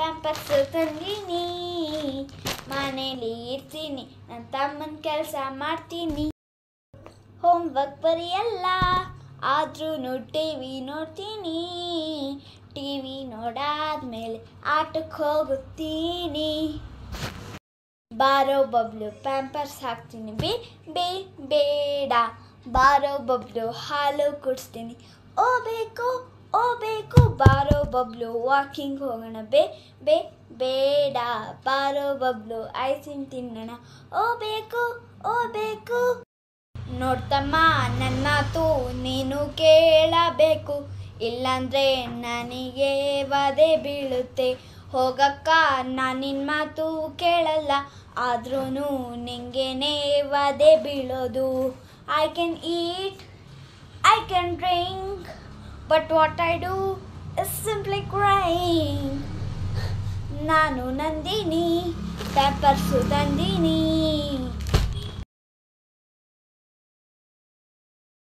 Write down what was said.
Pampers ತಂದೀನಿ ಮನೇಲಿ ಇರ್ತೀನಿ ನನ್ನ ತಮ್ಮನ ಕೆಲಸ ಮಾಡ್ತೀನಿ ಹೋಮ್ವರ್ಕ್ ಬರೆಯಲ್ಲ ಆದ್ರೂ ಟಿ ವಿ ನೋಡ್ತೀನಿ ಟಿ ವಿ ನೋಡಾದ್ಮೇಲೆ ಆಟಕ್ಕೆ ಹೋಗುತ್ತೀನಿ ಬಾರೋ ಬಬ್ಲು ಪ್ಯಾಂಪರ್ಸ್ ಹಾಕ್ತೀನಿ ಬೇ ಬೇ ಬೇಡ ಬಾರೋ ಬಬ್ಲು ಹಾಲು ಕುಡಿಸ್ತೀನಿ ಓ ಬೇಕು ಓ ಬೇಕು ಬಾರೋ ಬಬ್ಲು ವಾಕಿಂಗ್ ಹೋಗೋಣ ಬೇ ಬೇ ಬೇಡ ಬಾರೋ ಬಬ್ಲು ಐಸ್ ಕ್ರೀಮ್ ತಿನ್ನೋಣ ಓ ಬೇಕು ಓ ಬೇಕು ನೋಡ್ತಮ್ಮ ನನ್ನ ಮಾತು ನೀನು ಕೇಳಬೇಕು ಇಲ್ಲಾಂದ್ರೆ ನನಗೆ ವದೆ ಬೀಳುತ್ತೆ ಹೋಗಕ್ಕ ನಾನು ನಿನ್ನ ಮಾತು ಕೇಳಲ್ಲ ಆದ್ರೂ ನಿಂಗೇನೆ ವದೆ ಬೀಳೋದು I can eat I can drink but what I do is simply crying ನಾನು ನಂದಿನಿ ಪೇಪರ್ಸು ತಂದೀನಿ